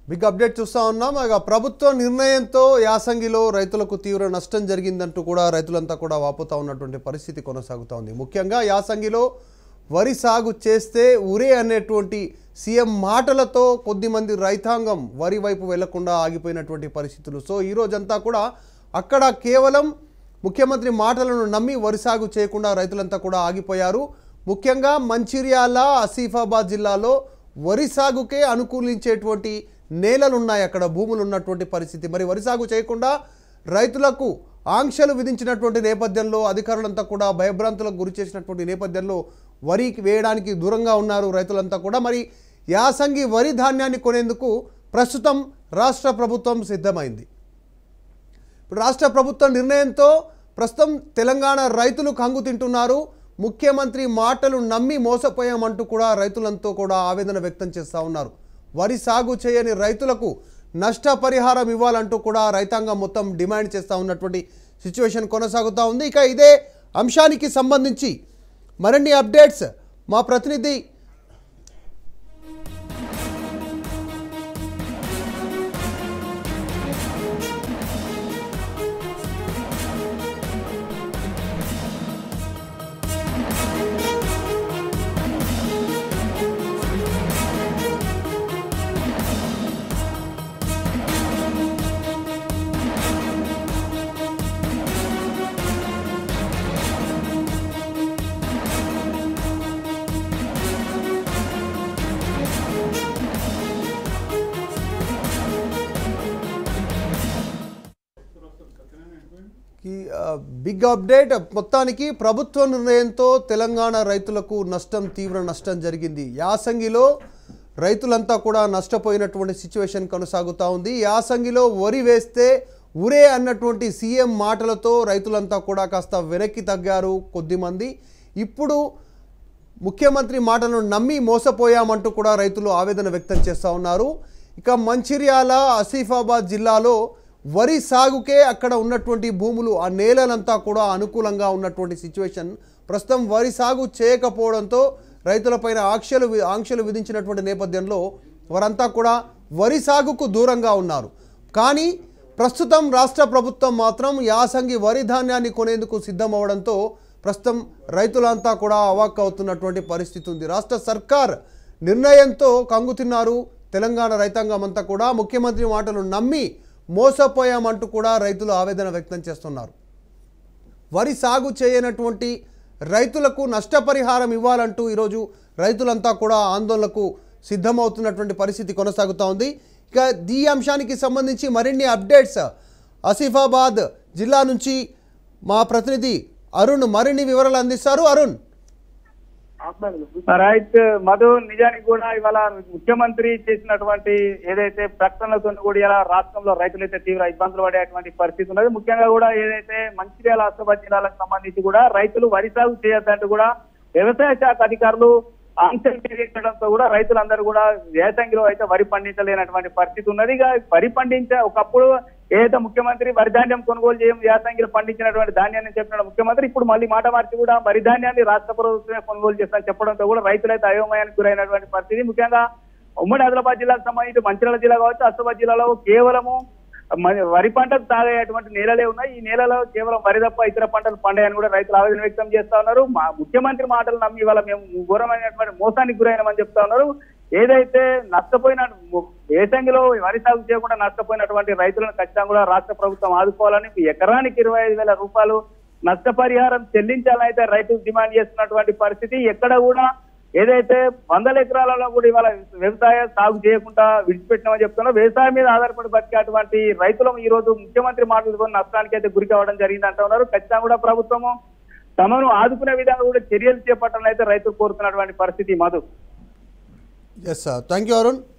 big update చూస్తా ఉన్నాం ఇక ప్రభుత్వ నిర్ణయంతో యాసంగిలో రైతులకు తీవ్ర నష్టం జరిగిందంటూ కూడా రైతులంతా కూడా వాపోతా ఉన్నటువంటి పరిస్థితి కొనసాగుతా ఉంది ముఖ్యంగా యాసంగిలో వరి సాగు చేస్తే ఉరే అనేటువంటి సీఎం మాటలతో కొద్దిమంది రైతాంగం వరి వైపు వెళ్లకుండా ఆగిపోయినటువంటి పరిస్థితులు సో ఈ రోజంతా కూడా అక్కడ కేవలం ముఖ్యమంత్రి మాటలను నమ్మి వరి సాగు చేయకుండా రైతులంతా కూడా ఆగిపోయారు ముఖ్యంగా మంచిర్యాల ఆసిఫాబాద్ జిల్లాలో వరి సాగుకే అనుకూలించేటువంటి నేలలు ఉన్నాయి అక్కడ భూములు ఉన్నటువంటి పరిస్థితి మరి వరి సాగు చేయకుండా రైతులకు ఆంక్షలు విధించినటువంటి నేపథ్యంలో అధికారులంతా కూడా భయభ్రాంతులకు గురి చేసినటువంటి నేపథ్యంలో వరి వేయడానికి దూరంగా ఉన్నారు రైతులంతా కూడా మరి యాసంగి వరి ధాన్యాన్ని కొనేందుకు ప్రస్తుతం రాష్ట్ర ప్రభుత్వం సిద్ధమైంది ఇప్పుడు రాష్ట్ర ప్రభుత్వ నిర్ణయంతో ప్రస్తుతం తెలంగాణ రైతులు కంగు తింటున్నారు ముఖ్యమంత్రి మాటలు నమ్మి మోసపోయామంటూ కూడా రైతులంతా కూడా ఆవేదన వ్యక్తం చేస్తూ ఉన్నారు వరి సాగు చేయని రైతులకు నష్టపరిహారం ఇవ్వాలంటూ కూడా రైతాంగం మొత్తం డిమాండ్ చేస్తూ ఉన్నటువంటి సిచ్యువేషన్ కొనసాగుతూ ఉంది ఇక ఇదే అంశానికి సంబంధించి మరిన్ని అప్డేట్స్ మా ప్రతినిధి ఈ ఆ, బిగ్ అప్డేట్ మొత్తానికి ప్రభుత్వ నిర్ణయంతో తెలంగాణ రైతులకు నష్టం తీవ్ర నష్టం జరిగింది యాసంగిలో రైతులంతా కూడా నష్టపోయినటువంటి సిచ్యువేషన్ కొనసాగుతూ ఉంది యాసంగిలో వరి వేస్తే ఉరే అన్నటువంటి సీఎం మాటలతో రైతులంతా కూడా కాస్త వెనక్కి తగ్గారు కొద్దిమంది ఇప్పుడు ముఖ్యమంత్రి మాటలను నమ్మి మోసపోయామంటూ కూడా రైతులు ఆవేదన వ్యక్తం చేస్తూ ఉన్నారు ఇక మంచిర్యాల ఆసిఫాబాద్ జిల్లాలో వరి సాగుకే అక్కడ ఉన్నటువంటి భూములు ఆ నేలలంతా కూడా అనుకూలంగా ఉన్నటువంటి సిచ్యువేషన్ ప్రస్తుతం వరి సాగు చేయకపోవడంతో రైతులపైన ఆంక్షలు వి- ఆంక్షలు విధించినటువంటి నేపథ్యంలో వారంతా కూడా వరి సాగుకు దూరంగా ఉన్నారు కానీ ప్రస్తుతం రాష్ట్ర ప్రభుత్వం మాత్రం యాసంగి వరి ధాన్యాన్ని కొనేందుకు సిద్ధమవడంతో ప్రస్తుతం రైతులంతా కూడా అవాక్ అవుతున్నటువంటి పరిస్థితి ఉంది రాష్ట్ర సర్కార్ నిర్ణయంతో కంగుతిన్నారు తెలంగాణ రైతాంగం అంతా కూడా ముఖ్యమంత్రి మాటలు నమ్మి మోసపోయామంటూ కూడా రైతులు ఆవేదన వ్యక్తం చేస్తున్నారు వరి సాగు చేయనటువంటి రైతులకు నష్టపరిహారం ఇవ్వాలంటూ ఈరోజు రైతులంతా కూడా ఆందోళనకు సిద్ధమవుతున్నటువంటి పరిస్థితి కొనసాగుతూ ఉంది ఇక ఈ అంశానికి సంబంధించి మరిన్ని అప్డేట్స్ ఆసిఫాబాద్ జిల్లా నుంచి మా ప్రతినిధి అరుణ్ మరిన్ని వివరాలు అందిస్తారు అరుణ్ రైట్ మధు నిజానికి కూడా ఇవాళ ముఖ్యమంత్రి చేసినటువంటి ఏదైతే ప్రకటనలతో కూడా ఇలా రాష్ట్రంలో రైతులైతే తీవ్ర ఇబ్బందులు పడేటువంటి పరిస్థితి ఉన్నది ముఖ్యంగా కూడా ఏదైతే మంచిర్యాల ఆసిఫాబాద్ జిల్లాలకు సంబంధించి కూడా రైతులు వరి సాగు చేయొద్దంటూ కూడా వ్యవసాయ శాఖ అధికారులు ఆంక్షలు విధించడంతో కూడా రైతులందరూ కూడా వేసంగిలో అయితే వరి పండించలేనటువంటి పరిస్థితి ఉన్నది ఇక వరి పండించే ఒకప్పుడు ఏదైతే ముఖ్యమంత్రి వరి ధాన్యం కొనుగోలు చేయం యాసంగిలో పండించినటువంటి ధాన్యాన్ని చెప్పిన ముఖ్యమంత్రి ఇప్పుడు మళ్ళీ మాట మార్చి కూడా వరి ధాన్యాన్ని రాష్ట్ర ప్రభుత్వమే కొనుగోలు చేస్తారని చెప్పడంతో కూడా రైతులైతే అయోమయానికి గురైనటువంటి పరిస్థితి ముఖ్యంగా ఉమ్మడి ఆదిలాబాద్ జిల్లాకు సంబంధించి మంచిర్యాల జిల్లా కావచ్చు ఆసిఫాబాద్ జిల్లాలో కేవలము మరి వరి పంటకు తాగేటువంటి నేలలే ఉన్నాయి ఈ నేలలో కేవలం వరి తప్ప ఇతర పంటలు పండాయని కూడా రైతులు ఆవేదన వ్యక్తం చేస్తా ఉన్నారు మా ముఖ్యమంత్రి మాటలు నమ్మి ఇవాళ మేము ఘోరమైనటువంటి మోసానికి గురైనామని చెప్తా ఉన్నారు ఏదైతే నష్టపోయిన ఏసంగిలో వరి సాగు చేయకుండా నష్టపోయినటువంటి రైతులను ఖచ్చితంగా కూడా రాష్ట్ర ప్రభుత్వం ఆదుకోవాలని ఎకరానికి ఇరవై ఐదు వేల రూపాయలు నష్టపరిహారం చెల్లించాలని అయితే రైతులు డిమాండ్ చేస్తున్నటువంటి పరిస్థితి ఎక్కడ కూడా ఏదైతే వందల ఎకరాలలో కూడా ఇవాళ వ్యవసాయ సాగు చేయకుండా విడిచిపెట్టినామని చెప్తున్నారు వ్యవసాయం మీద ఆధారపడి బతికేటువంటి రైతులం ఈ రోజు ముఖ్యమంత్రి మాటలతో నష్టానికి అయితే గురి కావడం జరిగింది అంటూ ఉన్నారు ఖచ్చితంగా కూడా ప్రభుత్వము తమను ఆదుకునే విధంగా కూడా చర్యలు చేపట్టాలని అయితే రైతులు కోరుతున్నటువంటి పరిస్థితి Madhu yes thank you Arun